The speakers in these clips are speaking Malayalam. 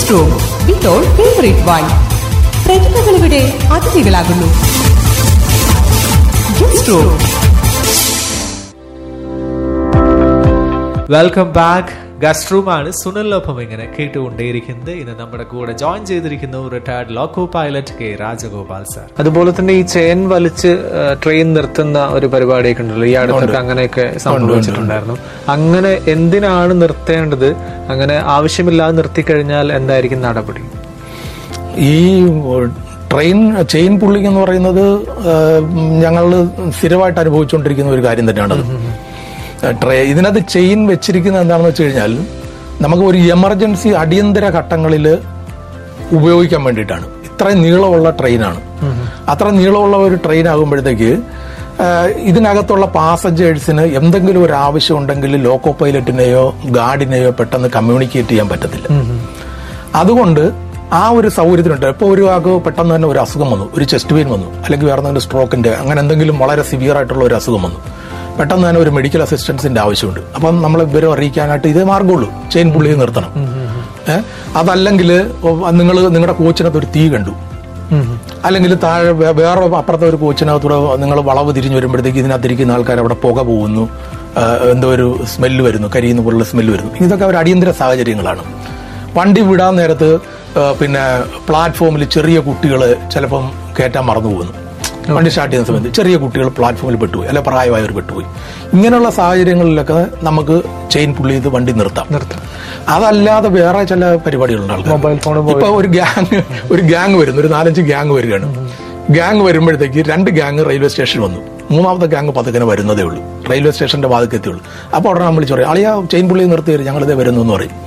Guest room with all favourite wine പ്രതിഭകളിവിടെ അതിഥികളാകുന്നു guest room welcome back guest റൂമാണ് സുനിലിനൊപ്പം ഇങ്ങനെ കേട്ടുകൊണ്ടേയിരിക്കുന്നത് ഇന്ന് നമ്മുടെ കൂടെ ജോയിൻ ചെയ്തിരിക്കുന്നു retired loco pilot K Rajagopal sir അതുപോലെ തന്നെ ഈ ചെയിൻ വലിച്ച് ട്രെയിൻ നിർത്തുന്ന ഒരു പരിപാടിയൊക്കെ ഉണ്ടല്ലോ ഈ അടുത്തൊക്കെ അങ്ങനെയൊക്കെ സംഭവിച്ചിട്ടുണ്ടായിരുന്നു അങ്ങനെ എന്തിനാണ് നിർത്തേണ്ടത് അങ്ങനെ ആവശ്യമില്ലാതെ നിർത്തിക്കഴിഞ്ഞാൽ എന്തായിരിക്കും നടപടി ഈ ട്രെയിൻ ചെയിൻ പുള്ളിങ് എന്ന് പറയുന്നത് ഞങ്ങൾ സ്ഥിരമായിട്ട് അനുഭവിച്ചുകൊണ്ടിരിക്കുന്ന ഒരു കാര്യം തന്നെയാണത് ട്രെ ഇതിനകത്ത് ചെയിൻ വെച്ചിരിക്കുന്നത് എന്താണെന്ന് വെച്ച് കഴിഞ്ഞാൽ നമുക്ക് ഒരു എമർജൻസി അടിയന്തര ഘട്ടങ്ങളിൽ ഉപയോഗിക്കാൻ വേണ്ടിയിട്ടാണ് ഇത്രയും നീളമുള്ള ട്രെയിനാണ് അത്ര നീളമുള്ള ഒരു ട്രെയിൻ ആകുമ്പോഴത്തേക്ക് ആഹ് ഇതിനകത്തുള്ള പാസഞ്ചേഴ്സിന് എന്തെങ്കിലും ഒരു ആവശ്യം ഉണ്ടെങ്കിൽ ലോക്കോ പൈലറ്റിനെയോ ഗാർഡിനെയോ പെട്ടെന്ന് കമ്മ്യൂണിക്കേറ്റ് ചെയ്യാൻ പറ്റത്തില്ല അതുകൊണ്ട് ആ ഒരു സൗകര്യത്തിനുണ്ട് ഇപ്പോൾ ഒരു ആൾക്ക് പെട്ടെന്ന് തന്നെ ഒരു അസുഖം വന്നു ഒരു ചെസ്റ്റ് പെയിൻ വന്നു അല്ലെങ്കിൽ വേറെ എന്തെങ്കിലും സ്ട്രോക്കിന്റെ അങ്ങനെ എന്തെങ്കിലും വളരെ സിവിയർ ആയിട്ടുള്ള ഒരു അസുഖം വന്നു പെട്ടെന്ന് തന്നെ ഒരു മെഡിക്കൽ അസിസ്റ്റൻസിന്റെ ആവശ്യമുണ്ട് അപ്പം നമ്മൾ വിവരം അറിയിക്കാനായിട്ട് ഇതേ മാർഗമുള്ളൂ ചെയിൻ പുള്ളിയെ നിർത്തണം ഏഹ് അതല്ലെങ്കിൽ നിങ്ങൾ നിങ്ങളുടെ കോച്ചിനകത്ത് ഒരു തീ കണ്ടു അല്ലെങ്കിൽ താഴെ വേ- വേറെ അപ്പുറത്തെ ഒരു കോച്ചിനകത്തൂടെ നിങ്ങൾ വളവ് തിരിഞ്ഞു വരുമ്പോഴത്തേക്ക് ഇതിനകത്തിരിക്കുന്ന ആൾക്കാർ അവിടെ പുക പോകുന്നു ആ, എന്തോ ഒരു സ്മെല്ല് വരുന്നു കരിയുന്ന പോലുള്ള സ്മെല്ല് വരുന്നു ഇതൊക്കെ ഒരു അടിയന്തര സാഹചര്യങ്ങളാണ് വണ്ടി വിടാൻ നേരത്ത് ആ, പിന്നെ പ്ലാറ്റ്ഫോമിൽ ചെറിയ കുട്ടികൾ ചിലപ്പം കയറ്റാൻ മറന്നു പോകുന്നു വണ്ടി സ്റ്റാർട്ട് ചെയ്യുന്ന സമയത്ത് ചെറിയ കുട്ടികൾ പ്ലാറ്റ്ഫോമിൽ പെട്ടുപോയി അല്ലെ പ്രായമായവർ പെട്ടുപോയി ഇങ്ങനെയുള്ള സാഹചര്യങ്ങളിലൊക്കെ നമുക്ക് ചെയിൻ പുള്ളി ചെയ്ത് വണ്ടി നിർത്താം നിർത്താം അതല്ലാതെ വേറെ ചില പരിപാടികളുണ്ട് ആൾക്കാർ മൊബൈൽ ഫോൺ ഇപ്പൊ ഒരു ഗ്യാങ് ഒരു ഗ്യാങ് വരുന്നു ഒരു നാലഞ്ച് ഗ്യാങ് വരികയാണ് ഗ്യാങ് വരുമ്പോഴത്തേക്ക് രണ്ട് ഗ്യാങ് റെയിൽവേ സ്റ്റേഷൻ വന്നു മൂന്നാമത്തെ ഗ്യാങ് പതുക്കനെ വരുന്നതേ ഉള്ളൂ റെയിൽവേ സ്റ്റേഷന്റെ വാതിൽക്ക് എത്തിയുള്ളൂ അപ്പോൾ ഉടനെ നമ്മൾ പറയും അളിയാ ചെയിൻ പുള്ളി നിർത്തി തരും ഞങ്ങളിതേ വരുന്നു എന്ന് പറയും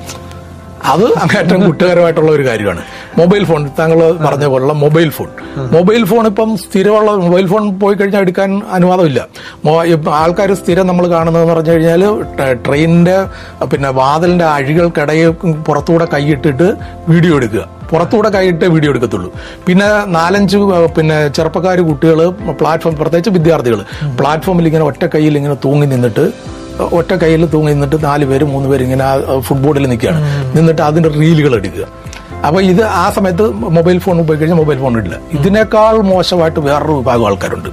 അത് അങ്ങേറ്റം കുറ്റകരമായിട്ടുള്ള ഒരു കാര്യമാണ് മൊബൈൽ ഫോൺ താങ്കൾ പറഞ്ഞ പോലുള്ള മൊബൈൽ ഫോൺ മൊബൈൽ ഫോൺ ഇപ്പം സ്ഥിരമുള്ള മൊബൈൽ ഫോൺ പോയി കഴിഞ്ഞാൽ എടുക്കാൻ അനുവാദമില്ല ആൾക്കാർ സ്ഥിരം നമ്മൾ കാണുന്നതെന്ന് പറഞ്ഞു കഴിഞ്ഞാൽ ട്രെയിനിന്റെ പിന്നെ വാതിലിന്റെ അഴികൾക്കിടയിൽ പുറത്തൂടെ കൈയിട്ടിട്ട് വീഡിയോ എടുക്കുക പുറത്തൂടെ കൈയിട്ട് വീഡിയോ എടുക്കത്തുള്ളൂ പിന്നെ നാലഞ്ച് പിന്നെ ചെറുപ്പക്കാർ കുട്ടികൾ പ്ലാറ്റ്ഫോം പ്രത്യേകിച്ച് വിദ്യാർത്ഥികൾ പ്ലാറ്റ്ഫോമിൽ ഇങ്ങനെ ഒറ്റ കയ്യിൽ ഇങ്ങനെ തൂങ്ങി നിന്നിട്ട് ഒറ്റ കയ്യിൽ തൂങ്ങി നിന്നിട്ട് നാല് പേര് മൂന്ന് പേര് ഇങ്ങനെ ആ ഫുട്ബോളിൽ നിൽക്കുകയാണ് നിന്നിട്ട് അതിന്റെ റീലുകൾ എടുക്കുക അപ്പൊ ഇത് ആ സമയത്ത് മൊബൈൽ ഫോൺ ഉപയോഗിച്ച് മൊബൈൽ ഫോൺ ഇല്ല ഇതിനേക്കാൾ മോശമായിട്ട് വേറൊരു വിഭാഗം ആൾക്കാരുണ്ട്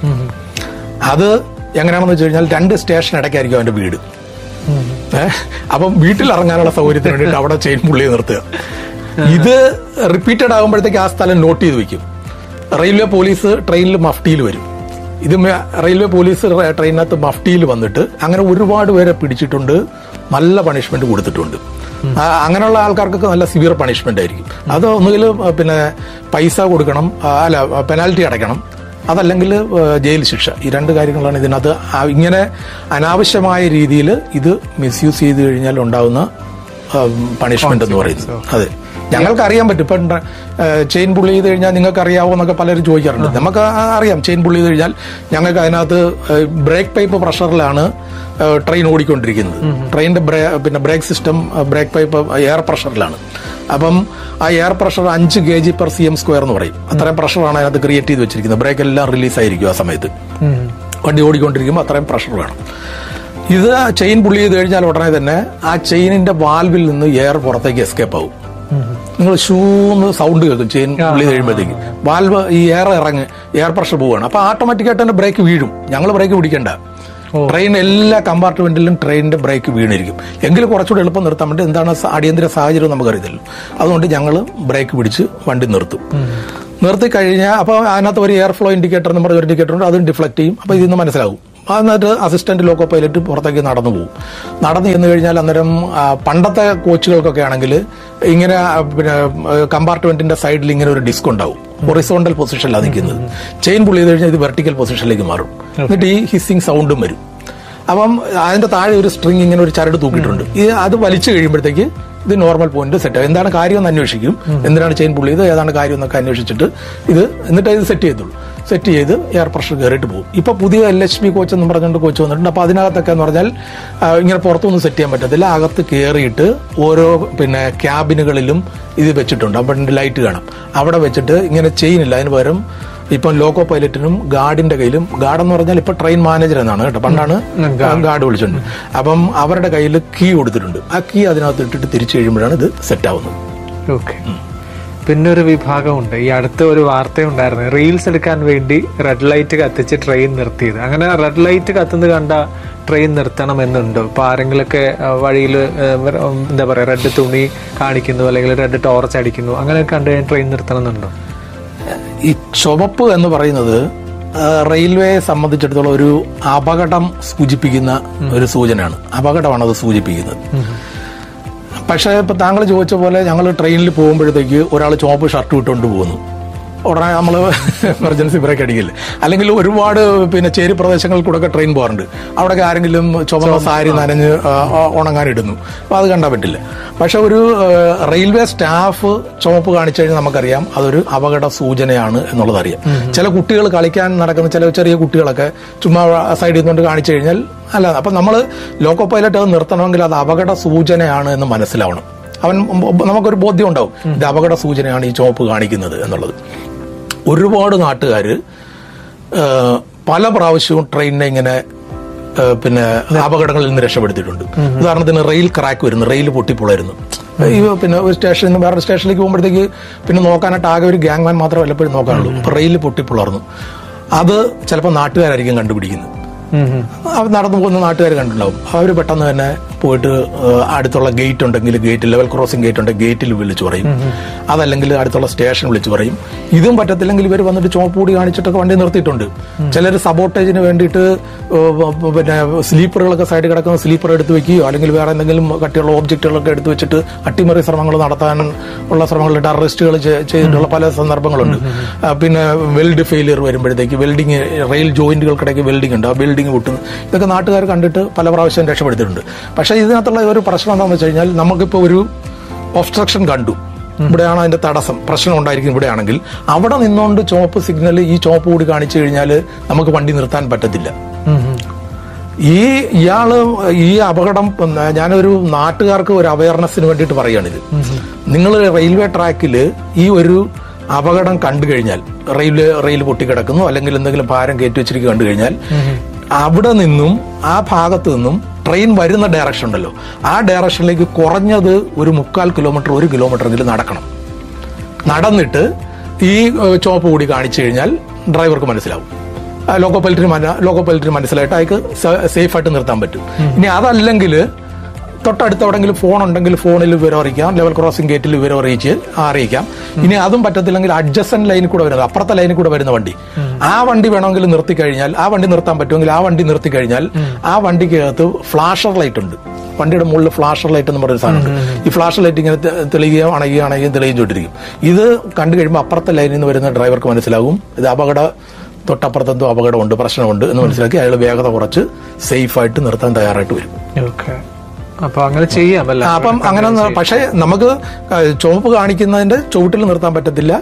അത് എങ്ങനെയാണെന്ന് വെച്ച് കഴിഞ്ഞാൽ രണ്ട് സ്റ്റേഷൻ ഇടയ്ക്കായിരിക്കും അവന്റെ വീട് ഏഹ് അപ്പം വീട്ടിൽ ഇറങ്ങാനുള്ള സൗകര്യത്തിന് വേണ്ടിയിട്ട് അവിടെ ചെയിൻ പുള്ളിയെ നിർത്തുക ഇത് റിപ്പീറ്റഡ് ആകുമ്പോഴത്തേക്ക് ആ സ്ഥലം നോട്ട് ചെയ്ത് വെക്കും റെയിൽവേ പോലീസ് ട്രെയിനിൽ മഫ്റ്റിയിൽ വരും ഇത് മ- റെയിൽവേ പോലീസ് റ- ട്രെയിനകത്ത് മഫ്റ്റിയിൽ വന്നിട്ട് അങ്ങനെ ഒരുപാട് പേരെ പിടിച്ചിട്ടുണ്ട് നല്ല പണിഷ്മെന്റ് കൊടുത്തിട്ടുണ്ട് ആ, അങ്ങനെയുള്ള ആൾക്കാർക്കൊക്കെ നല്ല സിവിയർ പണിഷ്മെന്റ് ആയിരിക്കും അത് ഒന്നുകിൽ പിന്നെ പൈസ കൊടുക്കണം ആ, അല്ല പെനാൽറ്റി അടയ്ക്കണം അതല്ലെങ്കിൽ ആ, ജയിൽ ശിക്ഷ ഈ രണ്ട് കാര്യങ്ങളാണ് ഇതിനകത്ത് ആ, ഇങ്ങനെ അനാവശ്യമായ രീതിയിൽ ഇത് മിസ്യൂസ് ചെയ്ത് കഴിഞ്ഞാൽ ഉണ്ടാകുന്ന പണിഷ്മെന്റ് എന്ന് പറയുന്നത് അതെ ഞങ്ങൾക്ക് അറിയാൻ പറ്റും ഇപ്പൊ ചെയിൻ പുള്ളി ചെയ്ത് കഴിഞ്ഞാൽ നിങ്ങൾക്ക് അറിയാവോ എന്നൊക്കെ പലരും ചോദിക്കാറുണ്ട് നമുക്ക് ആ- അറിയാം ചെയിൻ പുള്ളി ചെയ്ത് കഴിഞ്ഞാൽ ഞങ്ങൾക്ക് അതിനകത്ത് ബ്രേക്ക് പൈപ്പ് പ്രഷറിലാണ് ട്രെയിൻ ഓടിക്കൊണ്ടിരിക്കുന്നത് ട്രെയിനിന്റെ ബ്രേ- പിന്നെ brake system brake pipe air പ്രഷറിലാണ് അപ്പം ആ എയർ പ്രഷർ അഞ്ച് K G per C M square എന്ന് പറയും അത്രയും പ്രഷറാണ് അതിനകത്ത് ക്രിയേറ്റ് ചെയ്ത് വെച്ചിരിക്കുന്നത് ബ്രേക്ക് എല്ലാം റിലീസ് ആയിരിക്കും ആ സമയത്ത് വണ്ടി ഓടിക്കൊണ്ടിരിക്കുമ്പോൾ അത്രയും പ്രഷർ വേണം ഇത് ചെയിൻ പുള്ളി ചെയ്ത് കഴിഞ്ഞാൽ ഉടനെ തന്നെ ആ ചെയിനിന്റെ വാൽവിൽ നിന്ന് എയർ പുറത്തേക്ക് എസ്കേപ്പ് ആവും നിങ്ങൾ ഷൂന്ന് സൗണ്ട് കേൾക്കും ചെയിൻ പുള്ളി ചെയ്ത് കഴിയുമ്പോഴത്തേക്ക് വാൽവ് ഈ എയർ ഇറങ്ങി എയർ പ്രഷർ പോവുകയാണ് അപ്പൊ ഓട്ടോമാറ്റിക്കായിട്ട് തന്നെ ബ്രേക്ക് വീഴും ഞങ്ങൾ ബ്രേക്ക് പിടിക്കണ്ട ട്രെയിൻ എല്ലാ കമ്പാർട്ട്മെന്റിലും ട്രെയിനിന്റെ ബ്രേക്ക് വീണിരിക്കും എങ്കിലും കുറച്ചുകൂടി എളുപ്പം നിർത്താൻ വേണ്ടി എന്താണ് സ- അടിയന്തര സാഹചര്യം നമുക്കറിയത്തില്ല അതുകൊണ്ട് ഞങ്ങൾ ബ്രേക്ക് പിടിച്ച് വണ്ടി നിർത്തും നിർത്തി കഴിഞ്ഞാൽ അപ്പോൾ അതിനകത്ത് ഒരു എയർ ഫ്ലോ ഇൻഡിക്കേറ്റർ എന്ന് പറഞ്ഞ ഒരു ഇൻഡിക്കേറ്റർ ഉണ്ട് അതും ഡിഫ്ലക്ട് ചെയ്യും അപ്പോൾ ഇതിൽ നിന്ന് മനസ്സിലാവും എന്നിട്ട് അസിസ്റ്റന്റ് ലോക്കോ പൈലറ്റ് പുറത്തേക്ക് നടന്നു പോകും നടന്നു ചെന്ന് കഴിഞ്ഞാൽ അന്നേരം ആ, പണ്ടത്തെ കോച്ചുകൾക്കൊക്കെ ആണെങ്കിൽ ഇങ്ങനെ ആ, പിന്നെ കമ്പാർട്ട്മെന്റിന്റെ സൈഡിൽ ഇങ്ങനെ ഒരു ഡിസ്ക് ഉണ്ടാവും ഹൊറിസോണ്ടൽ പൊസിഷനിലാണ് നിൽക്കുന്നത് ചെയിൻ പുള്ളി ചെയ്ത് കഴിഞ്ഞാൽ ഇത് വെർട്ടിക്കൽ പൊസിഷനിലേക്ക് മാറും എന്നിട്ട് ഈ ഹിസ്സിങ് സൗണ്ടും വരും അപ്പം അതിന്റെ താഴെ ഒരു സ്ട്രിങ് ഇങ്ങനെ ഒരു ചരട് തൂക്കിയിട്ടുണ്ട് ഈ അത് വലിച്ചു കഴിയുമ്പോഴത്തേക്ക് ഇത് നോർമൽ പോയിന്റ് സെറ്റ് ആവും എന്താണ് കാര്യം എന്ന് അന്വേഷിക്കും എന്തിനാണ് ചെയിൻ പുള്ളി ചെയ്ത് ഏതാണ് കാര്യം എന്നൊക്കെ അന്വേഷിച്ചിട്ട് ഇത് എന്നിട്ട് ഇത് സെറ്റ് ചെയ്തുള്ളൂ സെറ്റ് ചെയ്ത് എയർ പ്രഷർ കയറിയിട്ട് പോകും ഇപ്പൊ പുതിയ എൽ എച്ച് പി കോച്ച് എന്ന് പറഞ്ഞുകൊണ്ട് കോച്ച് വന്നിട്ടുണ്ട് അപ്പൊ അതിനകത്തൊക്കെ എന്ന് പറഞ്ഞാൽ ആ, ഇങ്ങനെ പുറത്തൊന്നും സെറ്റ് ചെയ്യാൻ പറ്റത്തില്ല അകത്ത് കയറിയിട്ട് ഓരോ പിന്നെ ക്യാബിനുകളിലും ഇത് വെച്ചിട്ടുണ്ട് അപ്പം ലൈറ്റ് കാണാം അവിടെ വെച്ചിട്ട് ഇങ്ങനെ ചെയിനില്ല അതിന് പകരം ഇപ്പം ലോക്കോ പൈലറ്റിനും ഗാർഡിന്റെ കയ്യിലും ഗാർഡ് എന്ന് പറഞ്ഞാൽ ഇപ്പൊ ട്രെയിൻ മാനേജർ എന്നാണ് കേട്ടോ പണ്ടാണ് ഗാർഡ് വിളിച്ചിട്ടുണ്ട് അപ്പം അവരുടെ കയ്യിൽ കീ കൊടുത്തിട്ടുണ്ട് ആ കീ അതിനകത്ത് ഇട്ടിട്ട് തിരിച്ചു കഴിയുമ്പോഴാണ് ഇത് സെറ്റ് ആവുന്നത് ഓക്കെ പിന്നെ ഒരു വിഭാഗമുണ്ട് ഈ അടുത്ത ഒരു വാർത്തയുണ്ടായിരുന്നു റീൽസ് എടുക്കാൻ വേണ്ടി റെഡ് ലൈറ്റ് കത്തിച്ച് ട്രെയിൻ നിർത്തിയത് അങ്ങനെ റെഡ് ലൈറ്റ് കത്തുന്നത് കണ്ട ട്രെയിൻ നിർത്തണം എന്നുണ്ടോ ഇപ്പൊ ആരെങ്കിലൊക്കെ വഴിയിൽ എന്താ പറയാ റെഡ് തുണി കാണിക്കുന്നു അല്ലെങ്കിൽ റെഡ് ടോർച്ച് അടിക്കുന്നു അങ്ങനെയൊക്കെ കണ്ടു കഴിഞ്ഞാൽ ട്രെയിൻ നിർത്തണം എന്നുണ്ടോ ഈ ചുവപ്പ് എന്ന് പറയുന്നത് ആ, റെയിൽവേയെ സംബന്ധിച്ചിടത്തോളം ഒരു അപകടം സൂചിപ്പിക്കുന്ന ഒരു സൂചനയാണ് അപകടമാണ് അത് സൂചിപ്പിക്കുന്നത് പക്ഷേ ഇപ്പൊ താങ്കൾ ചോദിച്ച പോലെ ഞങ്ങൾ ട്രെയിനിൽ പോകുമ്പോഴത്തേക്ക് ഒരാൾ ചുവപ്പ് ഷർട്ട് ഇട്ടുകൊണ്ട് പോകുന്നു ഉടനെ നമ്മൾ എമർജൻസി ബ്രേക്ക് അടിക്കില്ല അല്ലെങ്കിൽ ഒരുപാട് പിന്നെ ചേരി പ്രദേശങ്ങളിൽ കൂടെ ഒക്കെ ട്രെയിൻ പോകാറുണ്ട് അവിടെയൊക്കെ ആരെങ്കിലും ചുവന്ന സാരി നനഞ്ഞ് ആ, ആ, ഉണങ്ങാനിടുന്നു അപ്പൊ അത് കണ്ടാൻ പറ്റില്ല പക്ഷെ ഒരു ആ, റെയിൽവേ സ്റ്റാഫ് ചുവപ്പ് കാണിച്ചു കഴിഞ്ഞാൽ നമുക്കറിയാം അതൊരു അപകട സൂചനയാണ് എന്നുള്ളത് അറിയാം ചില കുട്ടികൾ കളിക്കാൻ നടക്കുന്ന ചില ചെറിയ കുട്ടികളൊക്കെ ചുമ്മാ സൈഡിൽ നിന്നുകൊണ്ട് കാണിച്ചു കഴിഞ്ഞാൽ അല്ല അപ്പൊ നമ്മൾ ലോക്കോ പൈലറ്റ് അത് നിർത്തണമെങ്കിൽ അത് അപകട സൂചനയാണ് എന്ന് മനസ്സിലാവണം അവൻ നമുക്കൊരു ബോധ്യം ഉണ്ടാവും ഇത് അപകട സൂചനയാണ് ഈ ചുവപ്പ് കാണിക്കുന്നത് എന്നുള്ളത് ഒരുപാട് നാട്ടുകാർ പല പ്രാവശ്യവും ട്രെയിനിനെ ഇങ്ങനെ ആ, പിന്നെ അപകടങ്ങളിൽ നിന്ന് രക്ഷപ്പെടുത്തിയിട്ടുണ്ട് ഉദാഹരണത്തിന് റെയിൽ ക്രാക്ക് വരുന്നു റെയിൽ പൊട്ടിപ്പൊളായിരുന്നു ഈ പിന്നെ ഒരു സ്റ്റേഷനിൽ നിന്ന് വേറെ സ്റ്റേഷനിലേക്ക് പോകുമ്പോഴത്തേക്ക് പിന്നെ നോക്കാനായിട്ട് ആകെ ഒരു ഗ്യാങ്മാൻ മാത്രമേ വല്ലപ്പോഴും നോക്കാനുള്ളൂ അപ്പൊ റെയിൽ പൊട്ടിപ്പൊളർന്നു അത് ചിലപ്പോൾ നാട്ടുകാരായിരിക്കും കണ്ടുപിടിക്കുന്നത് അവർ നടന്നു പോകുന്ന നാട്ടുകാർ കണ്ടിട്ടുണ്ടാവും അവർ പെട്ടെന്ന് തന്നെ പോയിട്ട് ഏഹ്, അടുത്തുള്ള ഗേറ്റ് ഉണ്ടെങ്കിൽ ഗേറ്റ് ലെവൽ ക്രോസിംഗ് ഗേറ്റ് ഉണ്ടെങ്കിൽ ഗേറ്റിൽ വിളിച്ചു പറയും അതല്ലെങ്കിൽ അടുത്തുള്ള സ്റ്റേഷൻ വിളിച്ചു പറയും ഇതും പറ്റത്തില്ലെങ്കിൽ ഇവർ വന്നിട്ട് ചുവപ്പൂടി കാണിച്ചിട്ടൊക്കെ വണ്ടി നിർത്തിയിട്ടുണ്ട് ചിലർ സബോട്ടേജിന് വേണ്ടിയിട്ട് ഏഹ്, പിന്നെ സ്ലീപ്പറുകളൊക്കെ സൈഡിൽ കിടക്കുന്ന സ്ലീപ്പർ എടുത്ത് വെക്കുകയോ അല്ലെങ്കിൽ വേറെ എന്തെങ്കിലും കട്ടിയുള്ള ഓബ്ജക്റ്റുകളൊക്കെ എടുത്ത് വെച്ചിട്ട് അട്ടിമറി ശ്രമങ്ങൾ നടത്താൻ ഉള്ള ശ്രമങ്ങൾ ടെററിസ്റ്റുകൾ ചെയ്തിട്ടുള്ള പല സന്ദർഭങ്ങളുണ്ട് ആ, പിന്നെ വെൽഡ് ഫെയിലിയർ വരുമ്പോഴത്തേക്ക് വെൽഡിങ് റെയിൽ ജോയിന്റുകൾക്കിടയ്ക്ക് വെൽഡിംഗ് ഉണ്ട് ആ വെൽഡിംഗ് പൊട്ടുന്നു ഇതൊക്കെ നാട്ടുകാർ കണ്ടിട്ട് പല പ്രാവശ്യം രക്ഷപ്പെടുത്തിയിട്ടുണ്ട് പക്ഷേ ഇതിനകത്തുള്ള ഒരു പ്രശ്നം എന്താണെന്ന് വെച്ച് കഴിഞ്ഞാൽ നമുക്കിപ്പോൾ ഒരു ഒബ്സ്ട്രക്ഷൻ കണ്ടു ഇവിടെയാണ് അതിന്റെ തടസ്സം പ്രശ്നം ഉണ്ടായിരിക്കും ഇവിടെയാണെങ്കിൽ അവിടെ നിന്നുകൊണ്ട് ചുവപ്പ് സിഗ്നൽ ഈ ചുവപ്പ് കൂടി കാണിച്ചു കഴിഞ്ഞാൽ നമുക്ക് വണ്ടി നിർത്താൻ പറ്റത്തില്ല ഈ ഇയാള് ഈ അപകടം പിന്നെ ഞാനൊരു നാട്ടുകാർക്ക് ഒരു അവയർനെസ്സിന് വേണ്ടിയിട്ട് പറയുകയാണിത് നിങ്ങൾ റെയിൽവേ ട്രാക്കിൽ ഈ ഒരു അപകടം കണ്ടു കഴിഞ്ഞാൽ റെയിൽവേ റെയിൽ പൊട്ടിക്കിടക്കുന്നു അല്ലെങ്കിൽ എന്തെങ്കിലും ഭാരം കയറ്റി വെച്ചിരിക്കുക കണ്ടു കഴിഞ്ഞാൽ അവിടെ നിന്നും ആ ഭാഗത്ത് നിന്നും ട്രെയിൻ വരുന്ന ഡയറക്ഷൻ ഉണ്ടല്ലോ ആ ഡയറക്ഷനിലേക്ക് കുറഞ്ഞത് ഒരു മുക്കാൽ കിലോമീറ്റർ ഒരു കിലോമീറ്റർ എങ്കിലും നടക്കണം നടന്നിട്ട് ഈ ഏഹ്, ചുവപ്പ് കൂടി കാണിച്ചു കഴിഞ്ഞാൽ ഡ്രൈവർക്ക് മനസ്സിലാവും ആ, ലോക്കോ പൈലറ്റിന് മന- ലോക്കോ പൈലറ്റിന് മനസ്സിലായിട്ട് അയാൾക്ക് സേഫ് ആയിട്ട് നിർത്താൻ പറ്റും ഇനി അതല്ലെങ്കിൽ തൊട്ടടുത്ത് എവിടെങ്കിലും ഫോൺ ഉണ്ടെങ്കിൽ ഫോണിൽ വിവരം അറിയിക്കാം ലെവൽ ക്രോസിംഗ് ഗേറ്റിൽ വിവരം അറിയിച്ച് അറിയിക്കാം ഇനി അതും പറ്റത്തില്ലെങ്കിൽ അഡ്ജസ്റ്റന്റ് ലൈനിൽ കൂടെ വരുന്നത് അപ്പുറത്തെ ലൈനിൽ കൂടെ വരുന്ന വണ്ടി ആ വണ്ടി വേണമെങ്കിൽ നിർത്തി കഴിഞ്ഞാൽ ആ വണ്ടി നിർത്താൻ പറ്റുമെങ്കിൽ ആ വണ്ടി നിർത്തി കഴിഞ്ഞാൽ ആ വണ്ടിക്കകത്ത് ഫ്ലാഷർ ലൈറ്റ് ഉണ്ട് വണ്ടിയുടെ മുകളിൽ ഫ്ലാഷർ ലൈറ്റ് എന്ന് പറയുന്ന സാധനമുണ്ട് ഈ ഫ്ലാഷർ ലൈറ്റ് ഇങ്ങനെ തെ- തെളിയുകയോ അണയുകയോ അണയുകയും തെളിയിച്ചുകൊണ്ടിരിക്കും ഇത് കണ്ടു കഴിയുമ്പോൾ അപ്പുറത്തെ ലൈനിൽ നിന്ന് വരുന്ന ഡ്രൈവർക്ക് മനസ്സിലാകും ഇത് അപകട തൊട്ടപ്പുറത്തെന്തോ അപകടമുണ്ട് പ്രശ്നമുണ്ട് എന്ന് മനസ്സിലാക്കി അയാൾ വേഗത കുറച്ച് സേഫ് ആയിട്ട് നിർത്താൻ തയ്യാറായിട്ട് വരും ഓക്കെ അപ്പൊ അങ്ങനെ ചെയ്യാം അല്ല ആ, അപ്പം അങ്ങനെ ന- പക്ഷേ നമുക്ക് ആ, ചുവപ്പ് കാണിക്കുന്നതിന്റെ ചുവട്ടിൽ നിർത്താൻ പറ്റത്തില്ല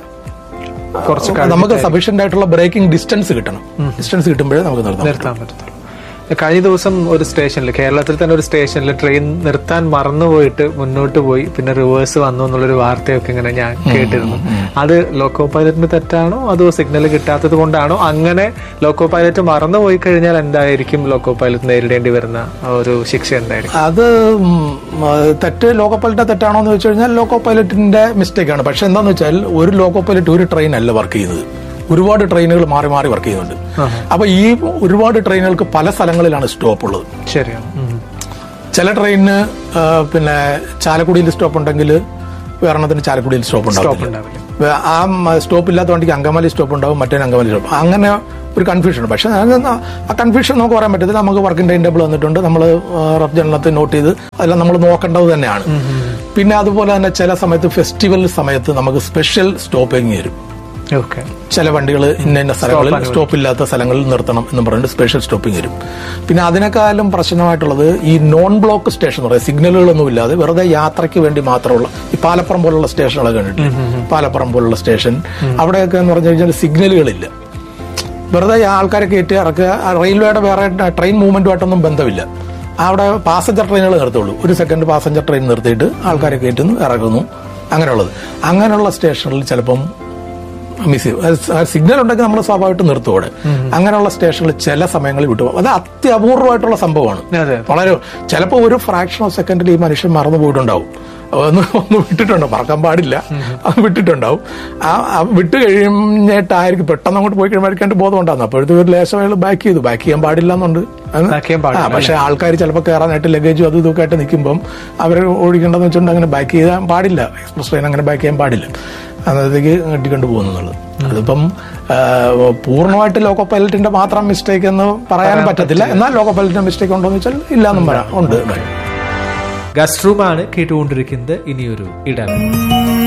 കുറച്ച് നമുക്ക് സഫീഷ്യന്റ് ആയിട്ടുള്ള ബ്രേക്കിംഗ് ഡിസ്റ്റൻസ് കിട്ടണം ഡിസ്റ്റൻസ് കിട്ടുമ്പോഴേ നമുക്ക് നിർത്താം നിർത്താൻ പറ്റത്തുള്ളൂ കഴിഞ്ഞ ദിവസം ഒരു സ്റ്റേഷനിൽ കേരളത്തിൽ തന്നെ ഒരു സ്റ്റേഷനിൽ ട്രെയിൻ നിർത്താൻ മറന്നുപോയിട്ട് മുന്നോട്ട് പോയി പിന്നെ റിവേഴ്സ് വന്നു എന്നുള്ളൊരു വാർത്തയൊക്കെ ഇങ്ങനെ ഞാൻ കേട്ടിരുന്നു അത് ലോക്കോ പൈലറ്റിന് തെറ്റാണോ അതോ സിഗ്നൽ കിട്ടാത്തത് കൊണ്ടാണോ അങ്ങനെ ലോക്കോ പൈലറ്റ് മറന്നുപോയി കഴിഞ്ഞാൽ എന്തായിരിക്കും ലോക്കോ പൈലറ്റ് നേരിടേണ്ടി വരുന്ന ആ ഒരു ശിക്ഷ എന്തായിരിക്കും അത് ഉം, ആ, തെറ്റ് ലോക്കോ പൈലറ്റ് തെറ്റാണോ എന്ന് വെച്ച് കഴിഞ്ഞാൽ ലോക്കോ പൈലറ്റിന്റെ മിസ്റ്റേക്ക് ആണ് പക്ഷെ എന്താന്ന് വെച്ചാൽ ഒരു ലോക്കോ പൈലറ്റ് ഒരു ട്രെയിൻ അല്ല വർക്ക് ചെയ്യുന്നത് ഒരുപാട് ട്രെയിനുകൾ മാറി മാറി വർക്ക് ചെയ്യുന്നുണ്ട് അപ്പൊ ഈ ഒരുപാട് ട്രെയിനുകൾക്ക് പല സ്ഥലങ്ങളിലാണ് സ്റ്റോപ്പ് ഉള്ളത് ശരിയാണ് ഉം. ചില ട്രെയിനിന് ആ, പിന്നെ ചാലക്കുടിയിൽ സ്റ്റോപ്പ് ഉണ്ടെങ്കിൽ വേറെണ്ണത്തിന് ചാലക്കുടിയിൽ സ്റ്റോപ്പ് സ്റ്റോപ്പ് ഉണ്ടാവും ഉണ്ടാവില്ല ആ സ്റ്റോപ്പ് ഇല്ലാത്ത വണ്ടിക്ക് അങ്കമാലി സ്റ്റോപ്പ് ഉണ്ടാവും മറ്റേ അങ്കമാലി സ്റ്റോപ്പ് അങ്ങനെ ഒരു കൺഫ്യൂഷൻ ഉണ്ട് പക്ഷെ അത് ആ കൺഫ്യൂഷൻ നമുക്ക് പറയാൻ പറ്റത്തില്ല നമുക്ക് വർക്കിംഗ് ടൈം ടേബിൾ വന്നിട്ടുണ്ട് നമ്മൾ റഫ് ജനറലത്തിൽ നോട്ട് ചെയ്ത് അതെല്ലാം നമ്മൾ നോക്കേണ്ടത് തന്നെയാണ് പിന്നെ അതുപോലെ തന്നെ ചില സമയത്ത് ഫെസ്റ്റിവൽ സമയത്ത് നമുക്ക് സ്പെഷ്യൽ സ്റ്റോപ്പിംഗ് വരും ഓക്കെ ചില വണ്ടികൾ ഇന്ന ഇന്ന സ്ഥലങ്ങളിൽ സ്റ്റോപ്പ് ഇല്ലാത്ത സ്ഥലങ്ങളിൽ നിർത്തണം എന്ന് പറഞ്ഞിട്ട് സ്പെഷ്യൽ സ്റ്റോപ്പിംഗ് വരും പിന്നെ അതിനേക്കാളും പ്രശ്നമായിട്ടുള്ളത് ഈ നോൺ ബ്ലോക്ക് സ്റ്റേഷൻ എന്ന് പറയുന്നത് സിഗ്നലുകളൊന്നും ഇല്ലാതെ വെറുതെ യാത്രയ്ക്ക് വേണ്ടി മാത്രമുള്ള ഈ പാലപ്പുറം പോലുള്ള സ്റ്റേഷനുകളൊക്കെ കണ്ടിട്ടില്ലേ പാലപ്പുറം പോലുള്ള സ്റ്റേഷൻ അവിടെയൊക്കെ എന്ന് പറഞ്ഞു കഴിഞ്ഞാൽ സിഗ്നലുകളില്ല വെറുതെ ഈ ആൾക്കാരെ കയറ്റി ഇറക്കുക ആ റെയിൽവേയുടെ വേറെ ട്രെയിൻ മൂവ്മെന്റുമായിട്ടൊന്നും ബന്ധമില്ല അവിടെ പാസഞ്ചർ ട്രെയിനുകൾ നിർത്തുള്ളൂ ഒരു സെക്കൻഡ് പാസഞ്ചർ ട്രെയിൻ നിർത്തിയിട്ട് ആൾക്കാരെ കയറ്റുന്നു ഇറക്കുന്നു അങ്ങനെയുള്ളത് അങ്ങനെയുള്ള സ്റ്റേഷനുകളിൽ ചിലപ്പം മിസ് ചെയ്യും സിഗ്നൽ ഉണ്ടെങ്കിൽ നമ്മൾ സ്വാഭാവികമായിട്ട് നിർത്തും അവിടെ അങ്ങനെയുള്ള സ്റ്റേഷനിൽ ചില സമയങ്ങളിൽ വിട്ടുപോകും അത് അത്യപൂർവമായിട്ടുള്ള സംഭവമാണ് അതെ വളരെ ചിലപ്പോൾ ഒരു ഫ്രാക്ഷൻ ഓഫ് സെക്കൻഡിൽ ഈ മനുഷ്യൻ മറന്നു പോയിട്ടുണ്ടാവും ഒന്ന് ഒന്ന് വിട്ടിട്ടുണ്ടോ പറക്കാൻ പാടില്ല അത് വിട്ടിട്ടുണ്ടാവും ആ ആ വിട്ട് കഴിഞ്ഞിട്ടായിരിക്കും പെട്ടെന്ന് അങ്ങോട്ട് പോയി കഴിയുമ്പോഴേക്കാണ്ട് ബോധം ഉണ്ടാകുന്നു അപ്പോഴത്തേക്ക് ഒരു ലേശം അയാൾ ബാക്ക് ചെയ്തു ബാക്ക് ചെയ്യാൻ പാടില്ല എന്നുണ്ട് അത് Back ചെയ്യാൻ പാടില്ല, ആ, പക്ഷെ ആൾക്കാർ ചിലപ്പോൾ കയറാനായിട്ട് ലഗേജും അതും ഇതൊക്കെ ആയിട്ട് നിൽക്കുമ്പം അവർ ഓടിക്കേണ്ടതെന്ന് വെച്ചിട്ടുണ്ടെങ്കിൽ അങ്ങനെ ബാക്ക് ചെയ്യാൻ പാടില്ല എക്സ്പ്രസ് ട്രെയിൻ അങ്ങനെ ബാക്ക് ചെയ്യാൻ പാടില്ല അന്നത്തേക്ക് ഞെട്ടിക്കൊണ്ട് പോകുന്നുള്ളത് അതിപ്പം ആ, പൂർണ്ണമായിട്ട് ലോക്കോ പൈലറ്റിന്റെ മാത്രം മിസ്റ്റേക്ക് എന്ന് പറയാൻ പറ്റത്തില്ല എന്നാൽ ലോക്കോ പൈലറ്റിന്റെ മിസ്റ്റേക്ക് ഉണ്ടോ എന്ന് വെച്ചാൽ ഇല്ലാന്നും പറയാം ഉണ്ട് ഗസ്റ്റ് റൂമാണ് കേട്ടുകൊണ്ടിരിക്കുന്നത് ഇനിയൊരു ഇടവേള